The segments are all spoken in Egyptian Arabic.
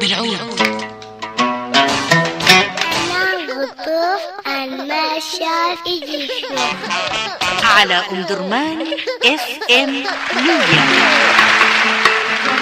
بالعود نغطف المشهد يشوف على ام درمان اف ام 100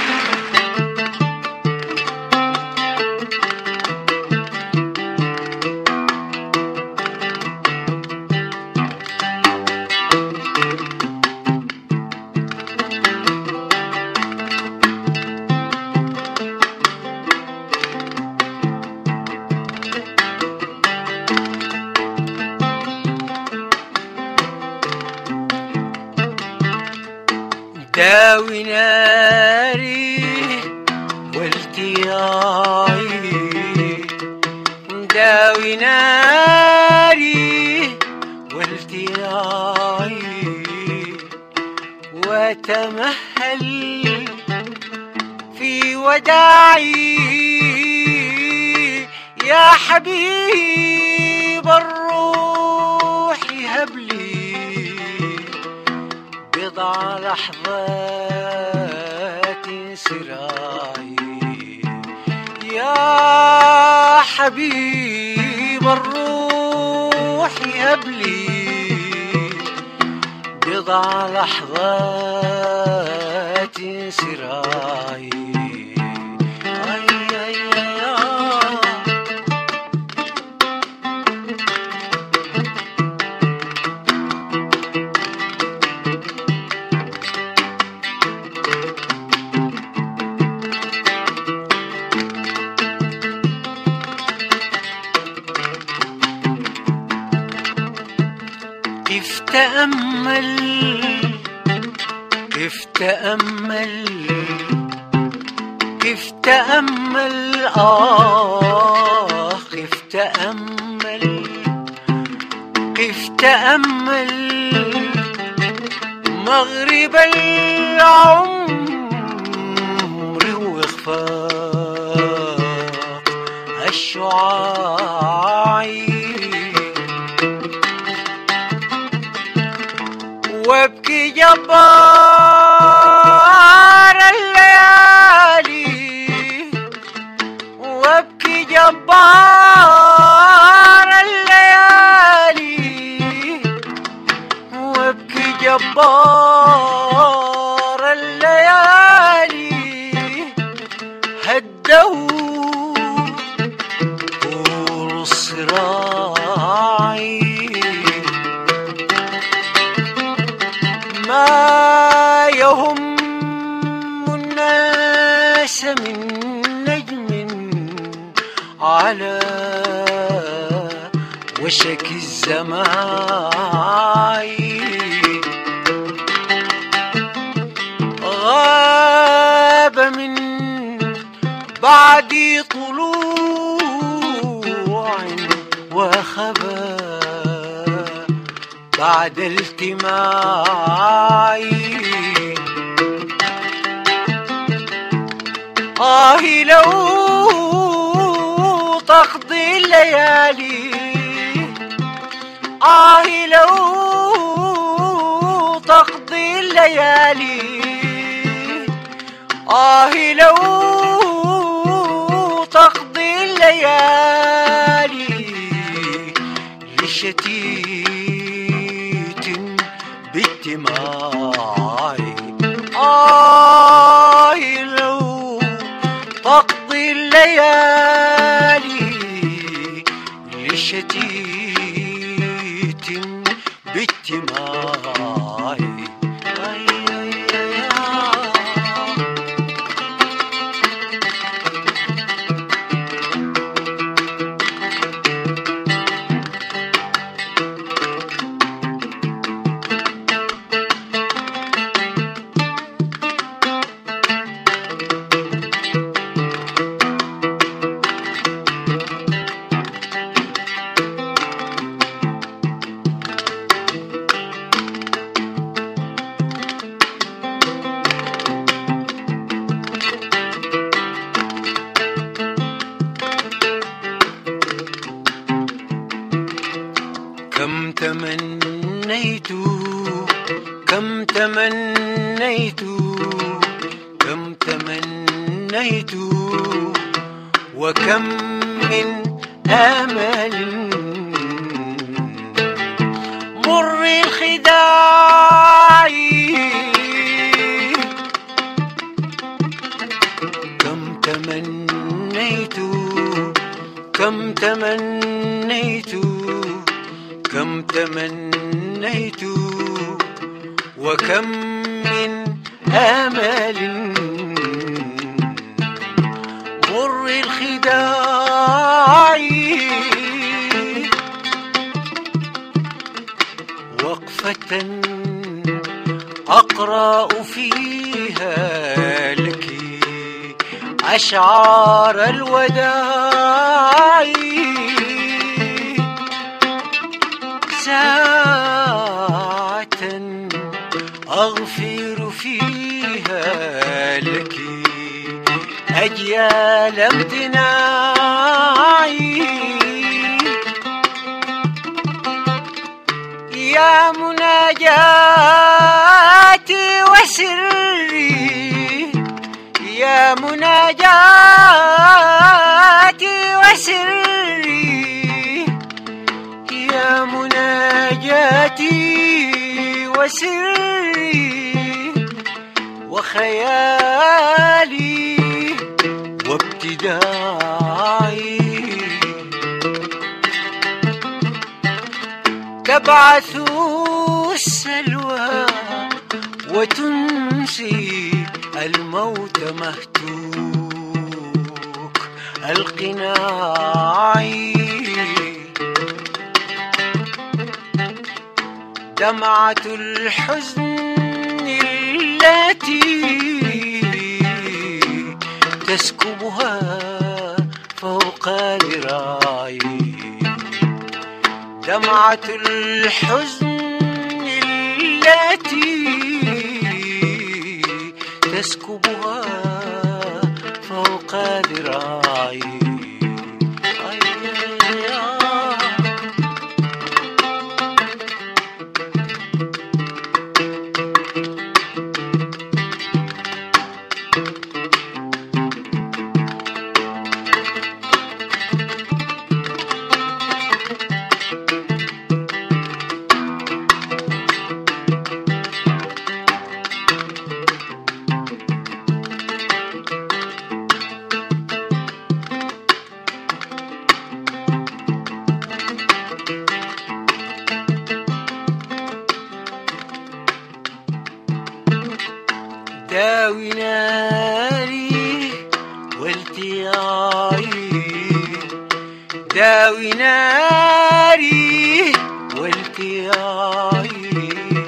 داوي ناري والتياي داوي ناري والتياي وتمهل في وداعي يا حبيب الروح هب لي بضع لحظات سراي يا حبيب الروح هب لي بضع لحظات سراي أي أي أي كيف تأمل كيف تأمل كيف تأمل آه كيف تأمل كيف تأمل مغرب العمر وإخفاق الشعاعي وابكي جبار الليالي وابكي جبار الليالي وابكي جبار الليالي هدوا طول الصراعي ما يهم الناس من نجم على وشك الزمان غاب من بعد طلوع وخبا بعد التماعي آه لو تقضي الليالي آه لو تقضي الليالي آه لو تقضي الليالي لشتيت باجتماعي آه لو تقضي الليالي لشتيت باجتماعي أي أي أي آه. كم تمنيت كم تمنيت كم تمنيت وكم من امل مر الخداع كم تمنيت كم تمنيت كم تمنيت وكم من امل مر الخداع وقفة أقرأ فيها لك أشعار الوداع ساعة أغفر فيها لك أجيال امتناعي يا مناجاتي وسري يا مناجاتي وسري يا مناجاتي وسري وخيالي وابتداعي تبعث السلوى وتنسي الموت مهتوك القناع دمعة الحزن التي تسكبها فوق ذراعي دمعة الحزن التي تسكبها فوق ذراعي أي داوي ناري والتياعي داوي ناري والتياعي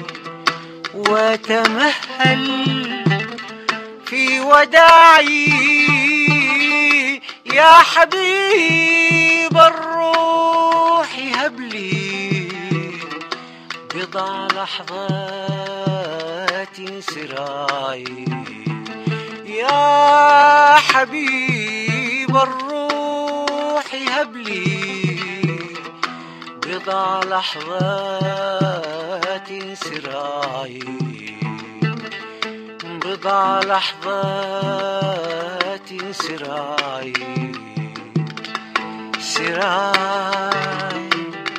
وتمهل في وداعي يا حبيب الروح هب لي بضع لحظات سراي يا حبيب الروح هب لي بضع لحظات سراي بضع لحظات سراي سراي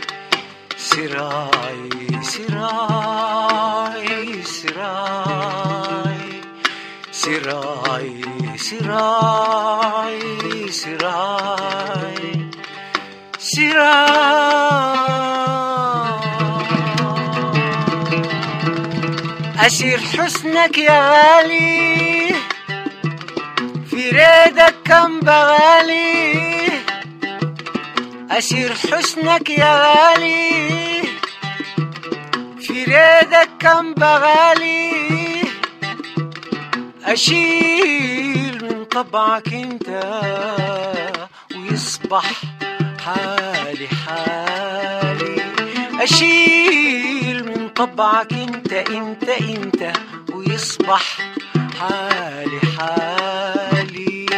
سراي سراي سراي سراي سراي سراي سراي أسير حسنك يا غالي في ريدك كم بغالي أسير حسنك يا غالي في ريدك كم بغالي أشيل من طبعك انت ويصبح حالي حالي أشيل من طبعك انت انت انت ويصبح حالي حالي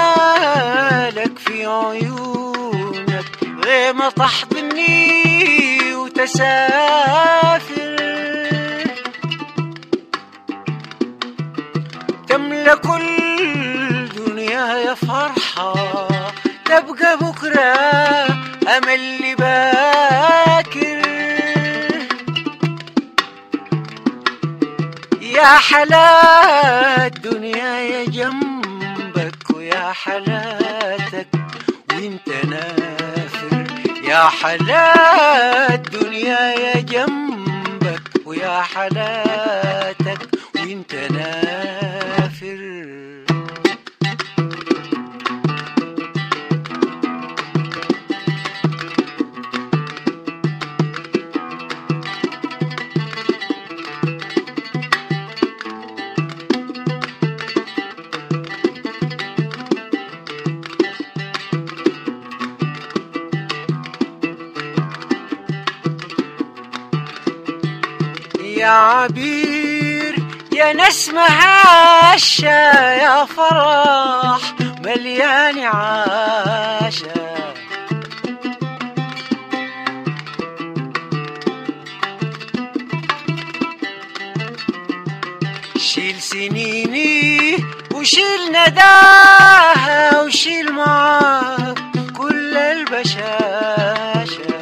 جمالك في عيونك غيمة تحضني وتسافر تملى كل دنياي فرحة تبقى بكرة أمل باكر يا حلا الدنيا يا جنبك ويا حلاتك وانت نافر يا حلا الدنيا يا جنبك ويا حلاتك وانت نافر يا عبير يا نسمة عاشا يا فرح مليان عاشا شيل سنيني وشيل نداها وشيل معاك كل البشاشة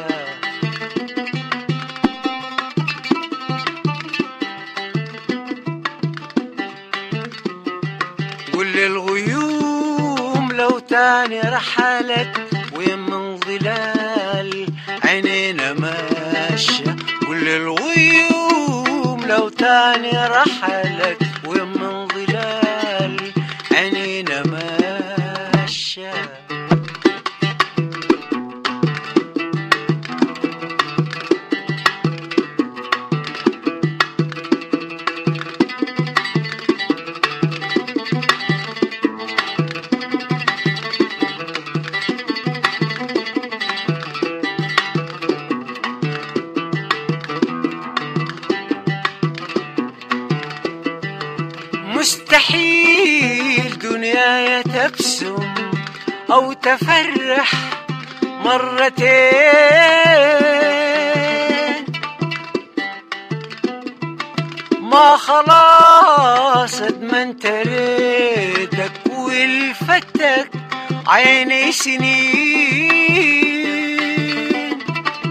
كل الغيوم لو تاني رحلت وين من ظلال عينينا ماشية كل الغيوم لو تاني رحلت وين من ظلال عينينا ماشية مستحيل دنياي تبسم أو تفرح مرتين ما خلاص ادمنت ريتك والفتك عيني سنين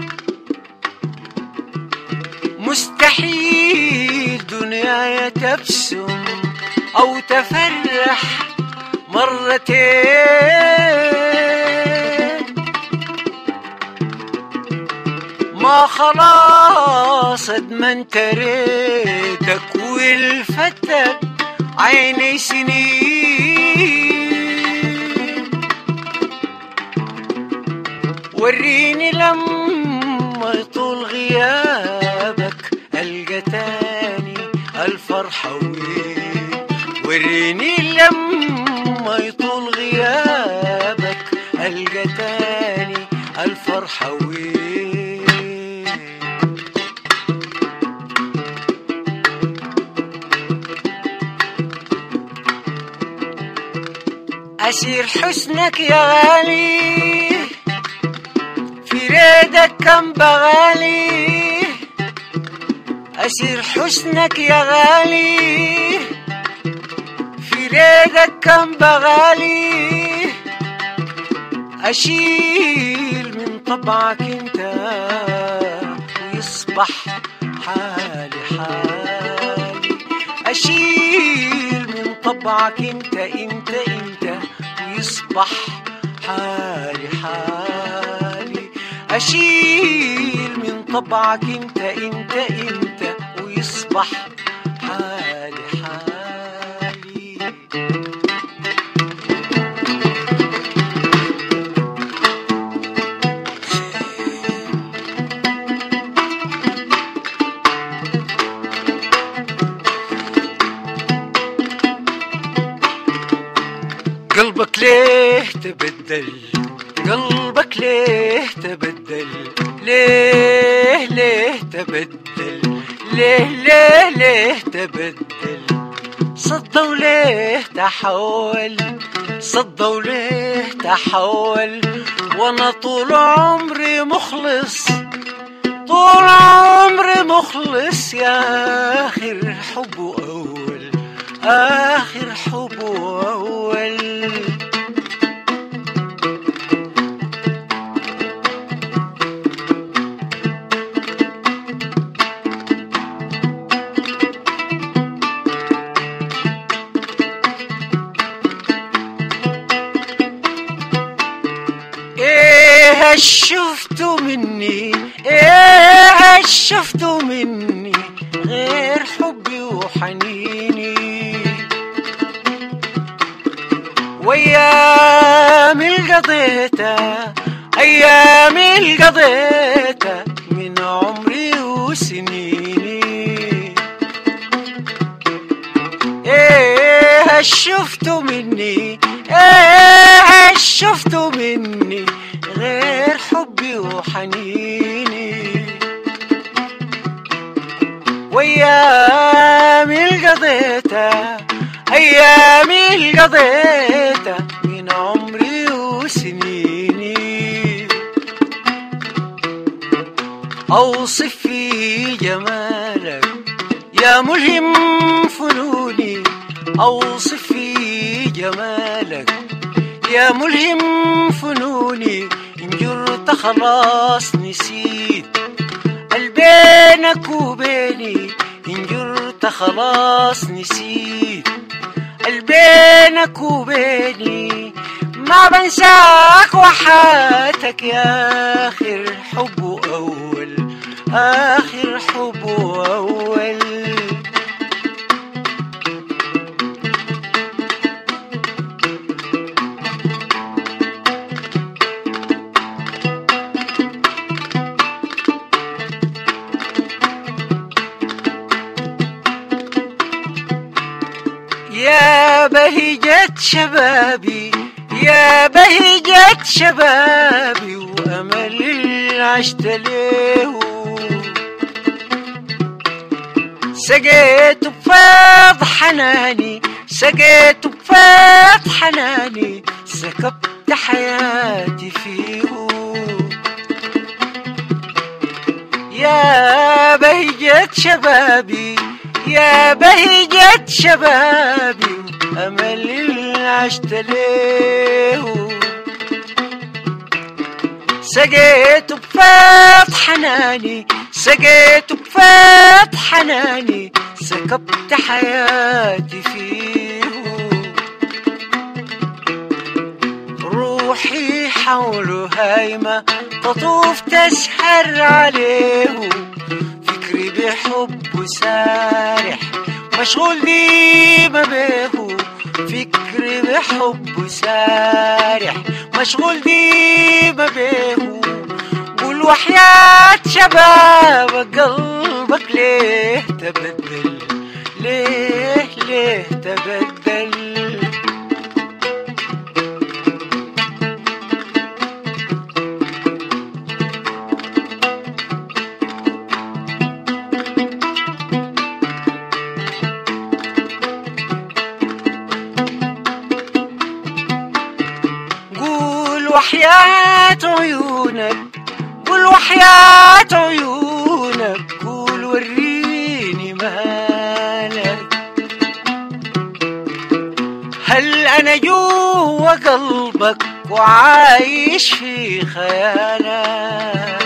مستحيل دنياي تبسم أو تفرح مرتين ما خلاص ادمنت ريتك والفتك عيني سنين وريني لما يطول غيابك القى تاني الفرحة وين وريني لما يطول غيابك القى تاني الفرحة وين أسير حسنك يا غالي في ريدك كم بغالي أسير حسنك يا غالي في ريدك كم بغالي أشيل من طبعك انت ويصبح حالي حالي أشيل من طبعك انت انت انت ويصبح حالي حالي أشيل من طبعك انت انت انت ويصبح حالي حالي قلبك ليه تبدل قلبك ليه تبدل ليه ليه تبدل ليه ليه ليه تبدل صدوا ليه تحول صدوا ليه تحول وانا طول عمري مخلص طول عمري مخلص يا اخر حب اول اخر حب اول ايه شفتوا مني ايه شفتوا مني غير حبي وحنيني وايام اللي قضيتها ايام اللي قضيتها من عمري وسنيني ايه شفتوا مني ايه شفتوا مني غير حبي وحنيني وايامي اللي قضيتها ايامي اللي قضيتها من عمري وسنيني اوصف في جمالك يا ملهم فنوني اوصف في جمالك يا ملهم فنوني إن جرت خلاص نسيت البينك وبيني إن جرت خلاص نسيت البينك وبيني ما بنساك وحياتك يا آخر حب أول آخر حب أول يا بهجة شبابي يا بهجة شبابي وأمل اللي عشت له سقيت بفاض حناني سقيت بفاض حناني سكبت حياتي فيه يا بهجة شبابي يا بهجة شبابي أمل اللي عشت له سقيت بفاض حناني سقيت بفاض حناني سكبت حياتي فيه روحي حوله هايمة تطوف تسهر عليه فكري بحبه سارح مشغول ديما بيه فكري بحبه سارح مشغول ديما بيه قول وحياة شبابك قلبك ليه تبدل ليه ليه تبدل قول وحياة عيونك قول وحياة عيونك قول وريني مالك هل أنا جوا قلبك وعايش في خيالك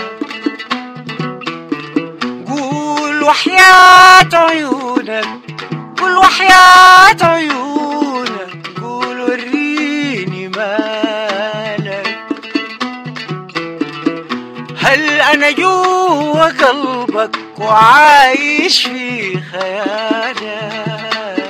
قول وحياة عيونك قول وحياة عيونك قول وريني مالك هل أنا جوا قلبك وعايش في خيالك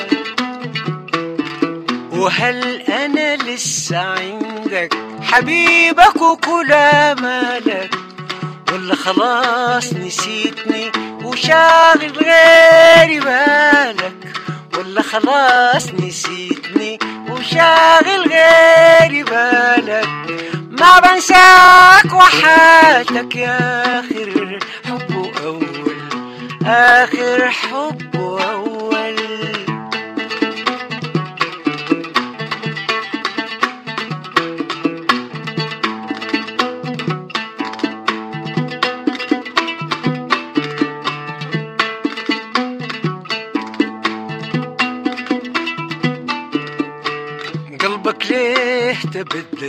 وهل أنا لسه عندك حبيبك وكل مالك ولا خلاص نسيتني وشاغل غيري بالك ولا خلاص نسيتني وشاغل غيري بالك ما بنساك وحياتك يا آخر حب أول آخر حب أول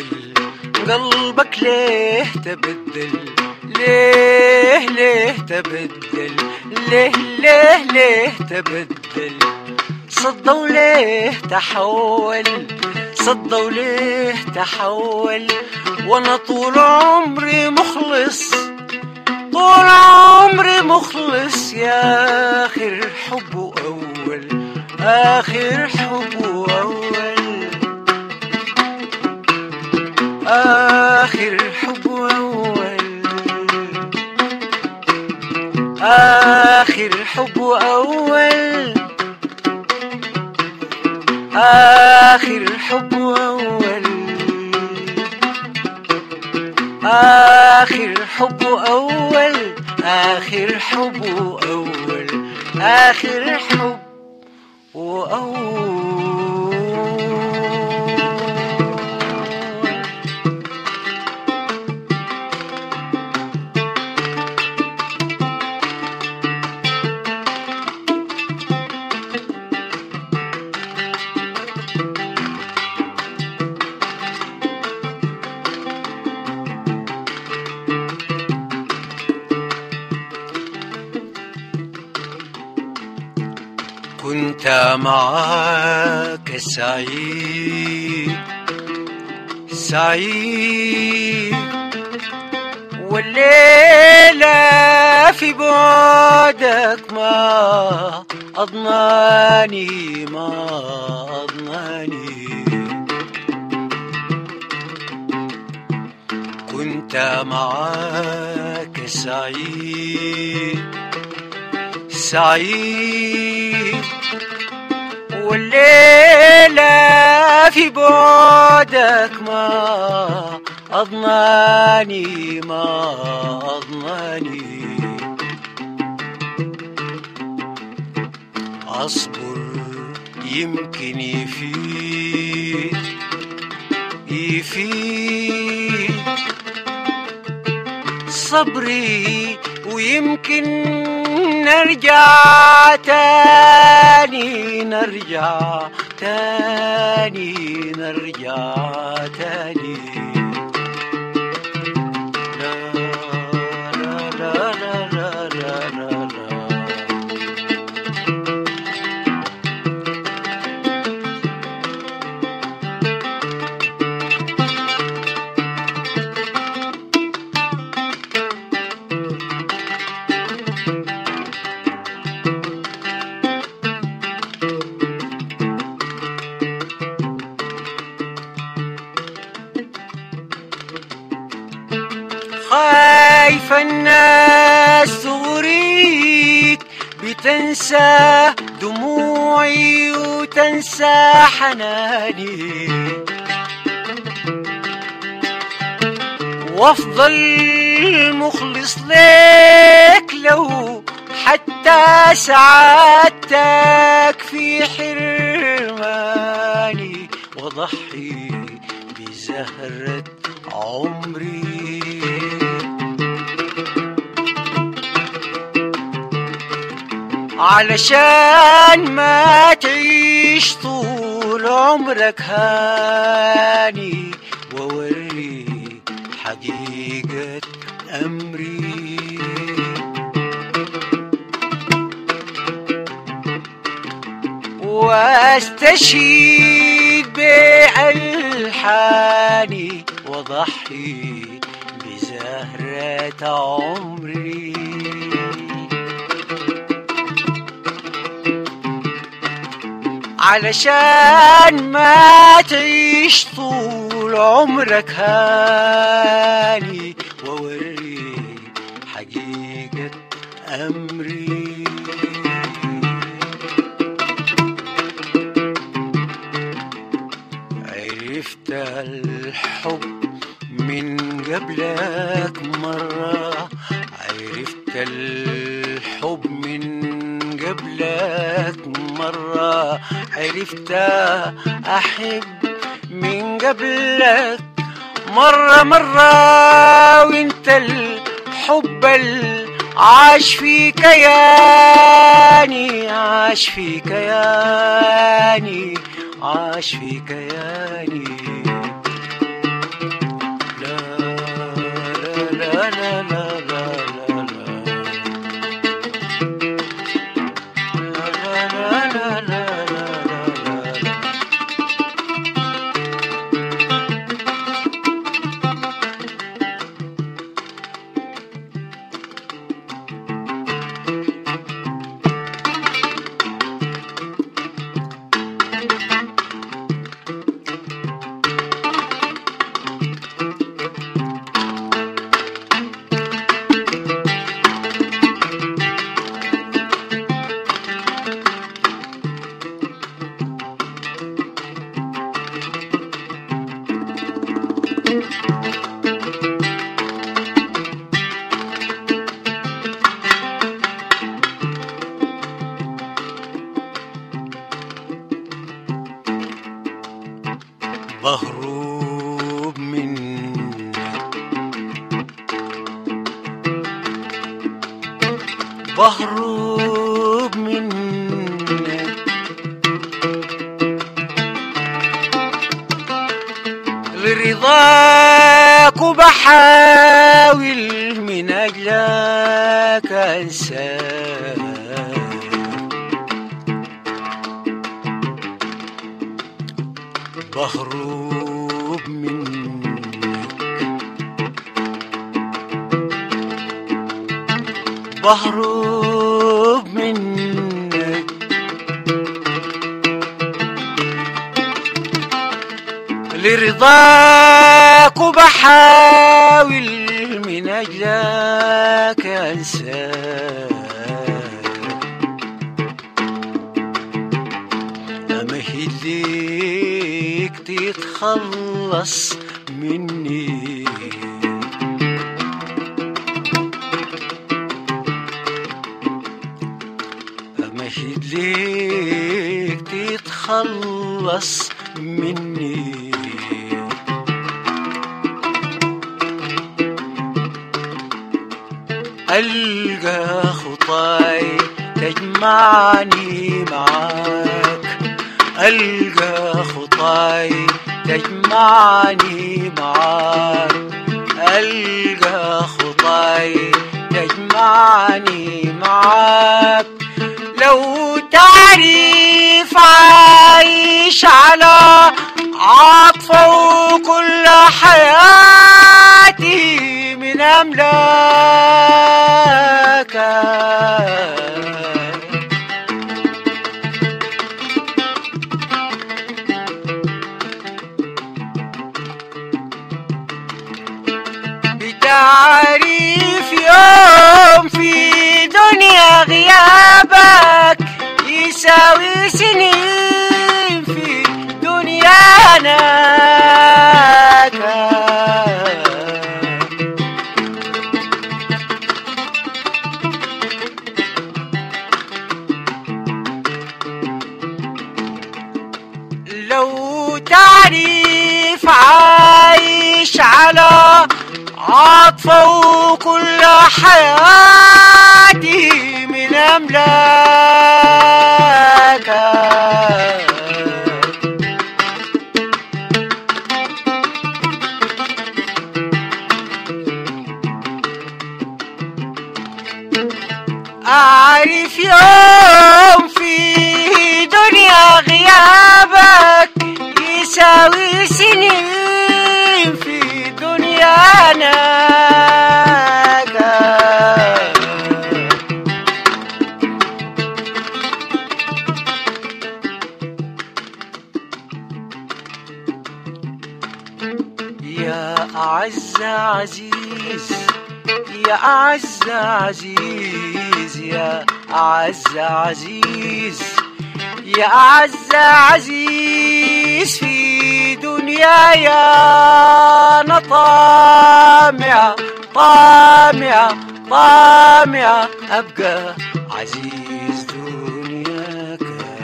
تبدل قلبك ليه تبدل ليه ليه تبدل ليه ليه ليه تبدل صدى وليه تحول صدى وليه تحول وانا طول عمري مخلص طول عمري مخلص يا آخر حب أول آخر حب أول آخر حب أول آخر حب أول آخر حب أول آخر حب أول آخر حب أول آخر حب وأول كنت معاك سعيد سعيد والليلة في بعدك ما أضناني ما أضناني كنت معاك سعيد سعيد والليلة في بعدك ما أضناني ما أضناني أصبر يمكن يفيد يفيد صبري ويمكن نرجع تاني نرجع تاني نرجع تاني لا لا لا لا لا لا لا لا خايف الناس تغريك بتنسى دموعي وتنسى حناني وافضل مخلص لك لو حتى سعادتك في حرماني وضحي بزهرة عمري علشان ما تعيش طول عمرك هاني ووري حقيقة أمري واستشهد بألحاني وضحي بزهرة عمري علشان ما تعيش طول عمرك هاني ووري حقيقة أمري عرفت الحب من قبلك مرة عرفت الحب من قبلك مرة عرفت أحب من قبلك مرة مرة وانت الحب اللي عاش في كياني عاش في كياني عاش في كياني بهروب منك بهروب منك لرضاك وبحاول من أجلك أنساك بهروب منك بهروب منك لرضاك وبحاول من أجلك أنساك أمهد ليك تتخلص مني أمهد ليك تتخلص مني ألقى خطاي تجمعني معاك ألقى خطاي تجمعني معاك ألقى خطاي تجمعني معاك لو تعرف عايش على عطفه وكل حياتي من أملاكك بتعريف يوم في دنيا غيابك يساوي سنين في دنيانا لو تعرف عايش على عطفه وكل حياتي من أملاكك أعرف يوم في دنيا غيابك يساوي سنين في دنيانا يا أعز عزيز يا أعز عزيز يا أعز عزيز يا أعز عزيز في دنياي أنا طامع طامع طامع أبقى عزيز دنياك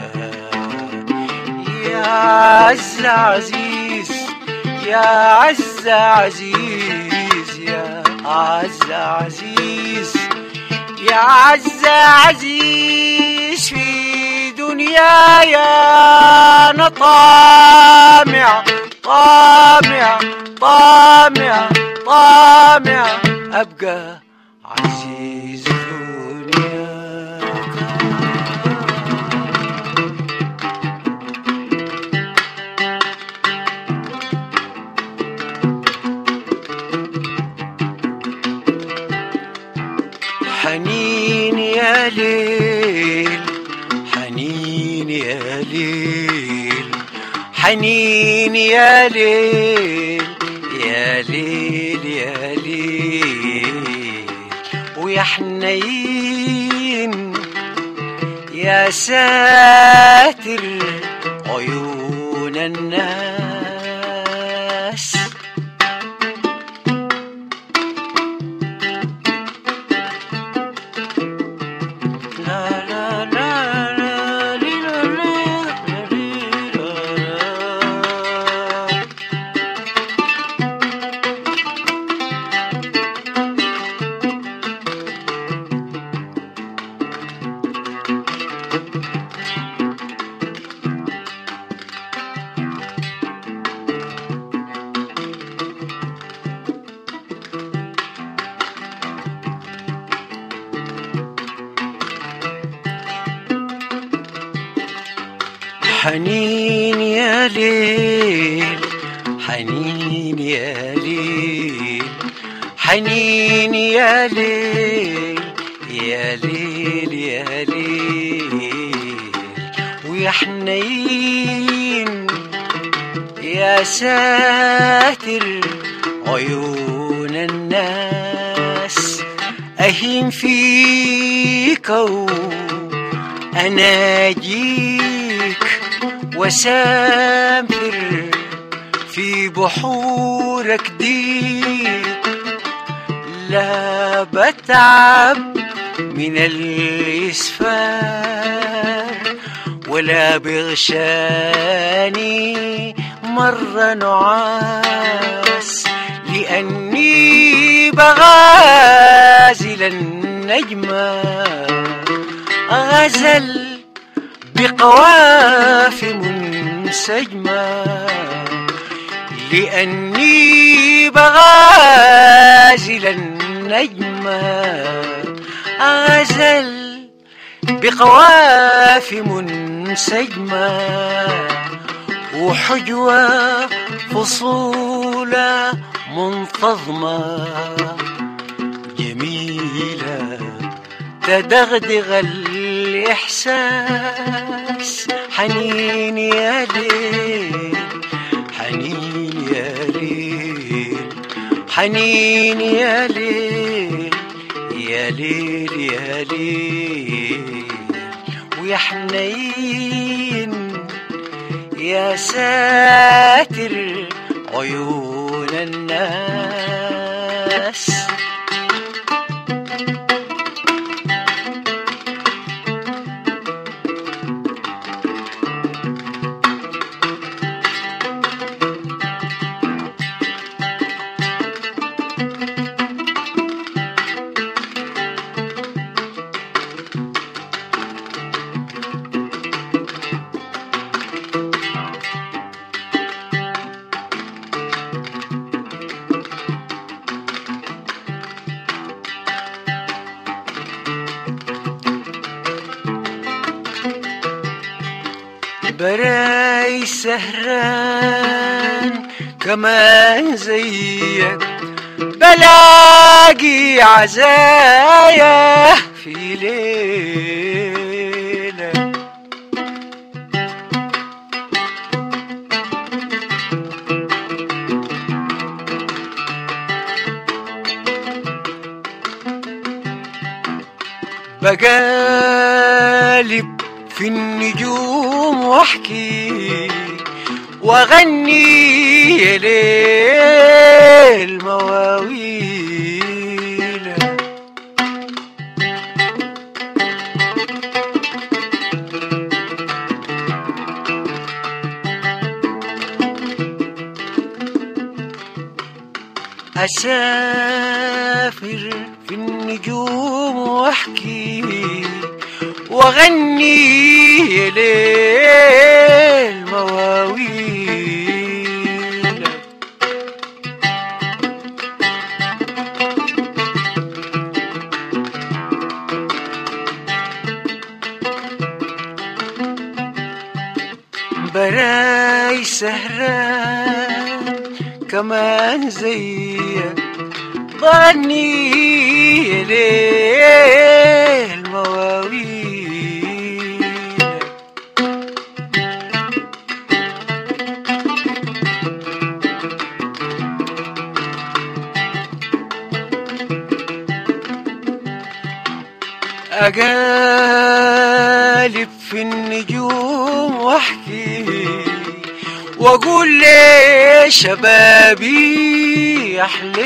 يا عز عزيز يا عز عزيز يا عز عزيز يا عز عزيز في دنياي أنا طامع طامع طامع طامع أبقى عزيز دنياك حنين يا ليل حنين يا ليل حنين يا ليل يا ليل يا ليل ويا حنين يا ساتر عيون الناس حنين يا ليل حنين يا ليل حنين يا ليل يا ليل يا ليل ويا حنين يا ساتر عيون الناس أهيم فيك أناجيك وسافر في بحورك ديك لا بتعب من الإسفار ولا بغشاني مرة نعاس لأني بغازل النجمة غزل بقوافي منسجمة لأني بغازل النجمة غزل بقوافي منسجمة وحجوة فصولة منتظمة جميلة تدغدغ الإحساس حنين يا ليل حنين يا ليل حنين يا ليل يا ليل يا ليل ويا حنين يا ساتر عيون الناس براي سهران كمان زيك بلاقي عزايا في ليلك بقالب في النجوم واحكي واغني يا ليل مواويل أسافر في النجوم واحكي واغني يا ليل مواويل براي سهران كمان زيك ظني يا ليل مواويل أقالب في النجوم واحكي واقول لي شبابي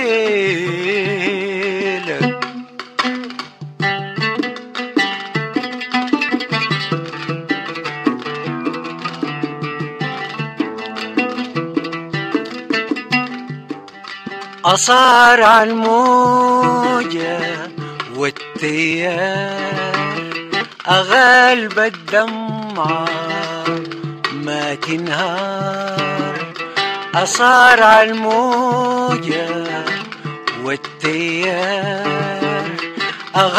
احليلك أصار على الموجة والتيار أغلب الدمعة ما تنهار أصار على الموجة والتيار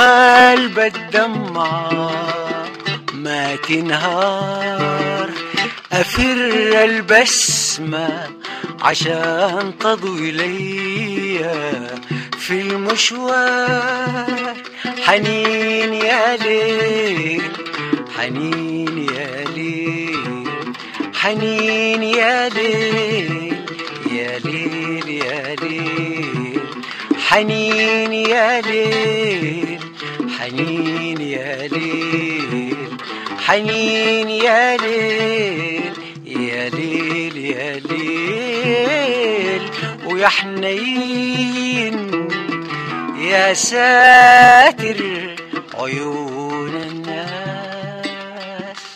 أغلب الدمعة ما تنهار أفر البسمة عشان تضوي لي في المشوار حنين يا ليل حنين يا ليل حنين يا ليل يا ليل يا ليل حنين يا ليل حنين يا ليل حنين يا ليل يا ليل يا ليل ويا حنين يا ساتر عيون الناس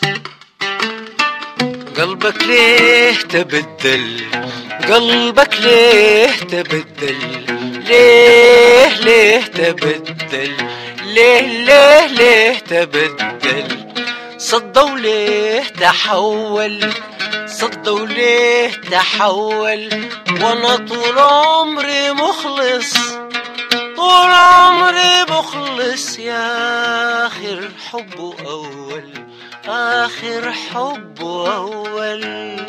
قلبك ليه تبدل قلبك ليه تبدل ليه ليه تبدل ليه ليه ليه تبدل صدوا ليه تحول صدوا ليه تحول وانا طول عمري مخلص طول عمري مخلص يا آخر حب أول آخر حب أول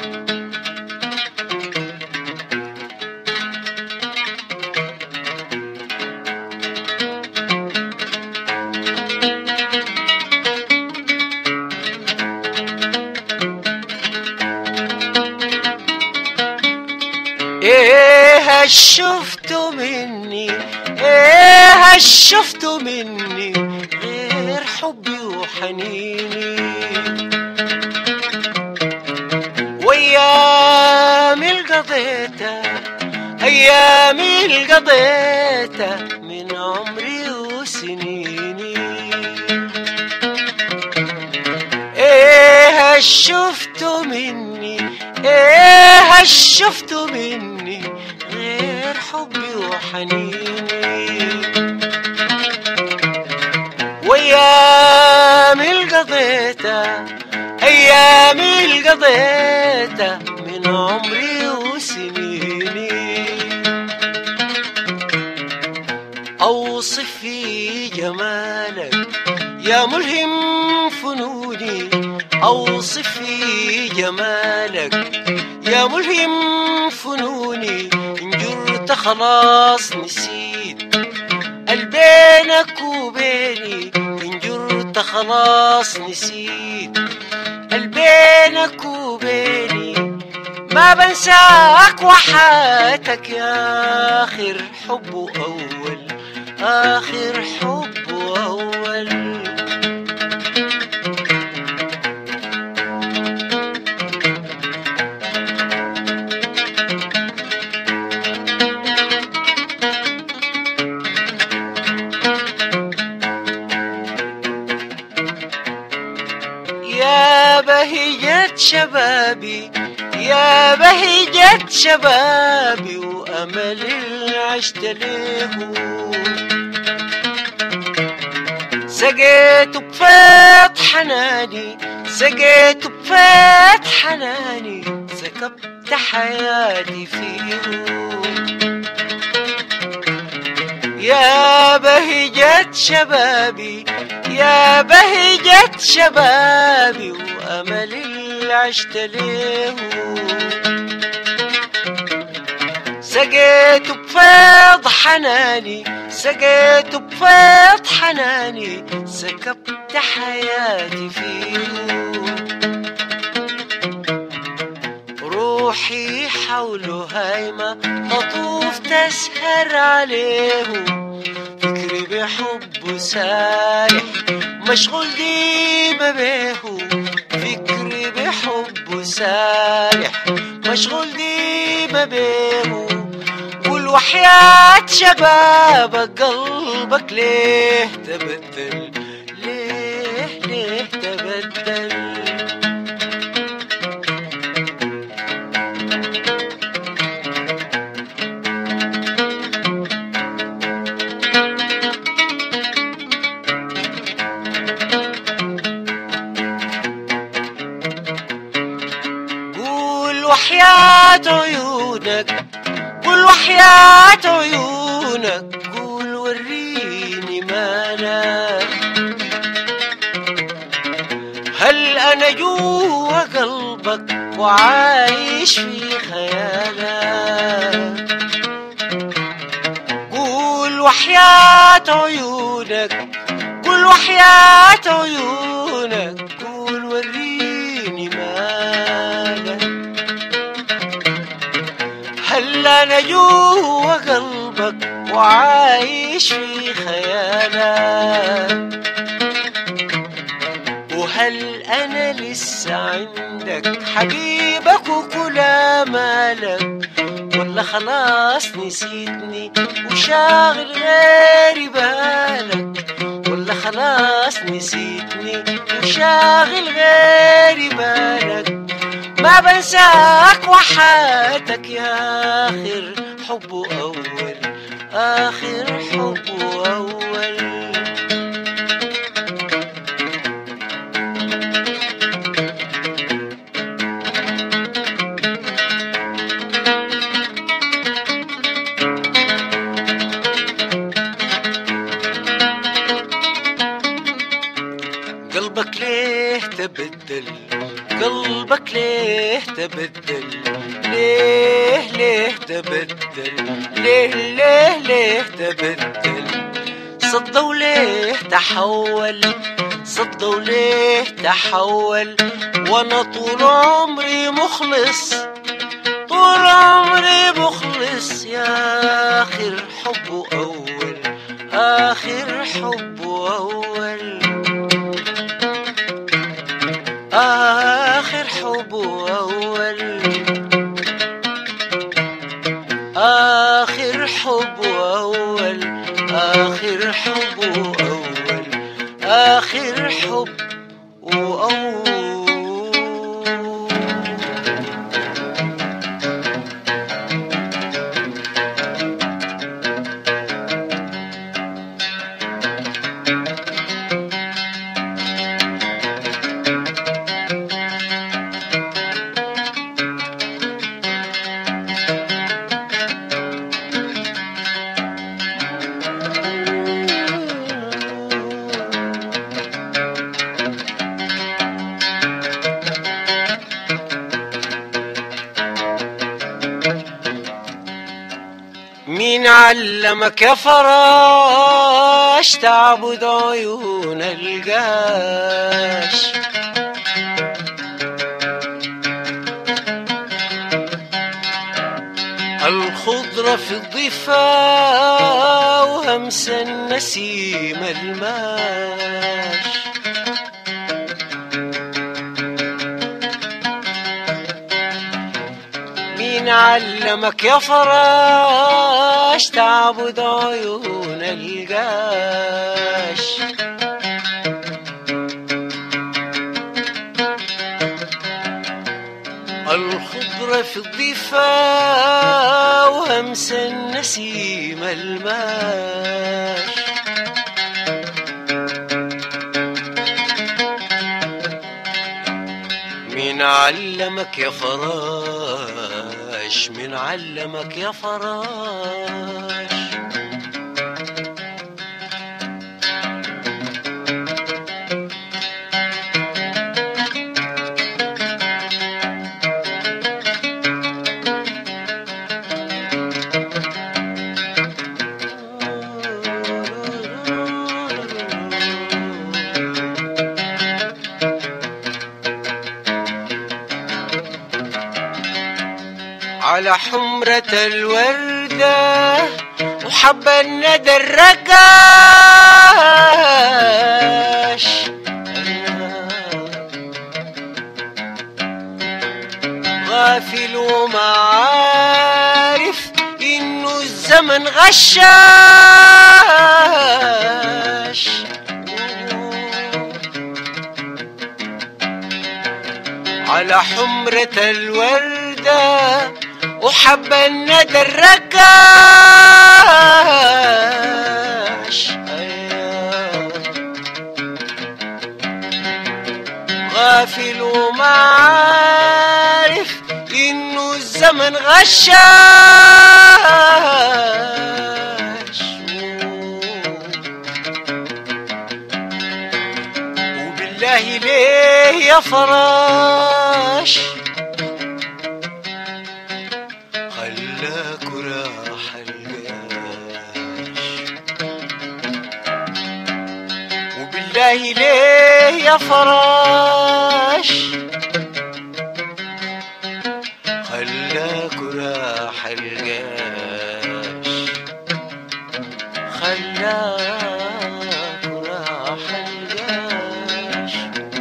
ايه هش شفتوا مني ايه هش شفتوا مني غير حبي وحنيني وايامي القضيتها ايامي القضيتها من عمري وسنيني ايه هش شفتوا مني ايه هش شفتوا مني غير حبي وحنيني وايامي القضيتها ايامي القضيتها من عمري وسنيني اوصف في جمالك يا ملهم فنوني اوصف في جمالك يا ملهم فنوني ان جرت خلاص نسيت البينك وبيني ان جرت خلاص نسيت البينك وبيني ما بنساك وحياتك يا آخر حب أول آخر حب أول يا بهجة شبابي يا بهجة شبابي وأمل اللي عشت له سقيت بفيض حناني سقيت بفيض حناني سكبت حياتي فيه يا بهجة شبابي يا بهجة شبابي وأمل اللي عشت له سقيت بفيض حناني سقيت بفيض حناني سكبت حياتي فيه روحي حوله هايمة تطوف تسهر عليه فكري بحبه سارح مشغول ديما بيه فكري بحبه سارح مشغول ديما بيه والوحياة شبابك قلبك ليه تبدل ليه ليه تبدل قول وحياة عيونك قول وحياة عيونك قول وريني مالك هل أنا جوا قلبك وعايش في خيالك قول وحياة عيونك قول وحياة عيونك قول وريني مالك هل انا جوا قلبك وعايش في خيالك وهل انا لسه عندك حبيبك وكل مالك ولا خلاص نسيتني وشاغل غيري بالك ولا خلاص نسيتني وشاغل غيري بالك ما بنساك وحياتك يا آخر حب أول آخر حب أول قلبك ليه تبدل قلبك ليه تبدل ليه ليه تبدل ليه ليه ليه تبدل صدى وليه تحول صدى وليه تحول وانا طول عمري مخلص طول عمري مخلص يا اخر حب اول اخر حب اول آخر حب أول آخر حب أول آخر حب أول آخر حب وأول مين علمك يا فراش تعبد عيون القاش الخضرة في الضفا وهمس النسيم الماش مين علمك يا فراش تعبد عيون القاش الخضرة في الضفا وهمس النسيم الماش مين علمك يا فراش مين علمك يا فراش على حمرة الوردة وحب الندى الرقاش غافل وما عارف انه الزمن غشاش على حمرة الوردة وحب الندى الرقاش غافل وما عارف انه الزمن غشاش وبالله ليه يا فراش بالله ليه يا فراش خلاك راح القاش خلاك راح القاش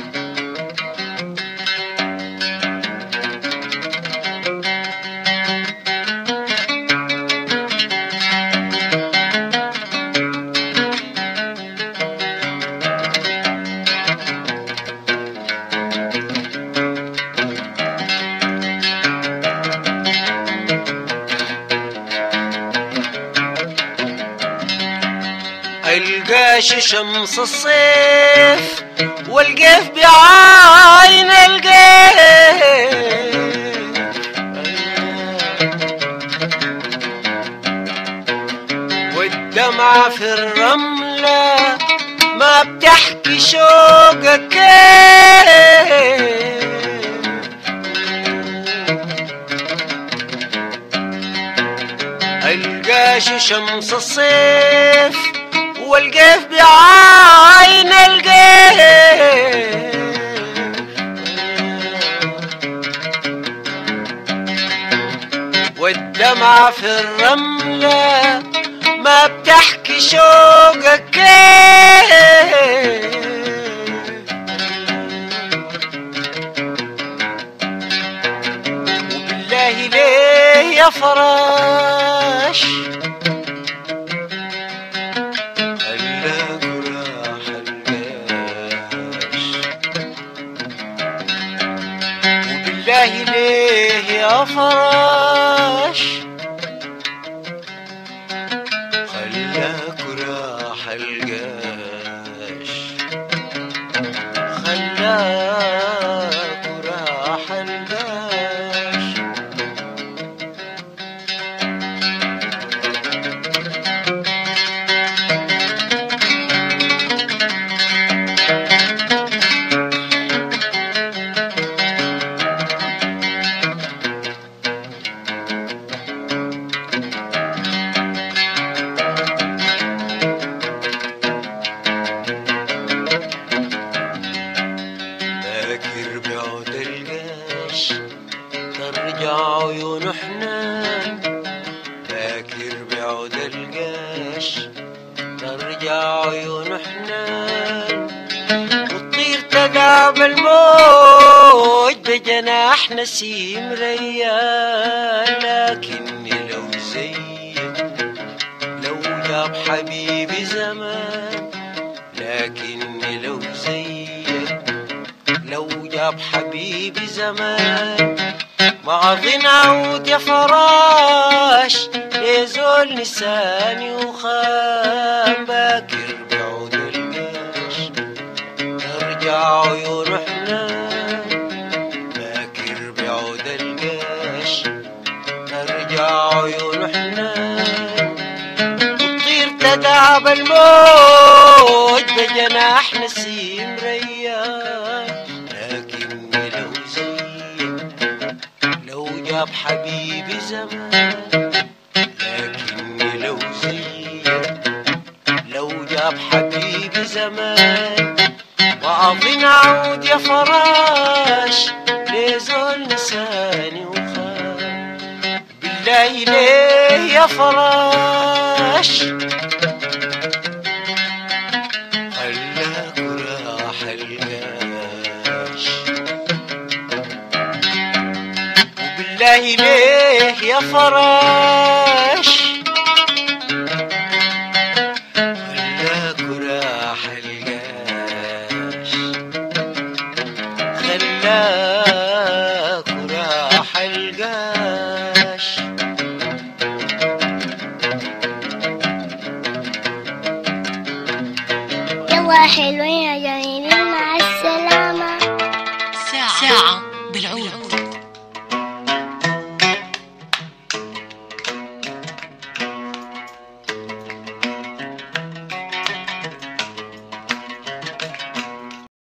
القاش شمس الصيف والقيف بعين القيف والدمعة في الرملة ما بتحكي شوقك كيف القاش شمس الصيف والقيف بعين القيف والدمعة في الرملة ما بتحكي شوقك كيف وبالله ليه يا فراش خلاك راح القاش وبالله ليه يا فراش خلاك راح القاش خلاك راح القاش باكر بعود القاش ترجع عيون حنان باكر بعود القاش ترجع عيون حنان وتطير تقاب الموج بجناح نسيم ريان لكني لو زيك لو جاب حبيبي زمان لكني لو زيك لو جاب حبيبي زمان ما أظن أعود يا فراش يزول لساني وخان باكر بعود القاش ترجع عيون حنان باكر بعود القاش ترجع عيون حنان وتطير تدعب الموج بجناح نسيم ريان لكني لو زيك لو جاب حبيبي زمان لكني لو زيك لو جاب حبيبي زمان وأظن أعود يا فراش ليزول لساني وخان بالله ليه يا فراش خلاك راح القاش وبالله ليه يا فراش خلاك راح القاش خلاك راح القاش يلا حلوين يا جميلين مع السلامة ساعة بالعود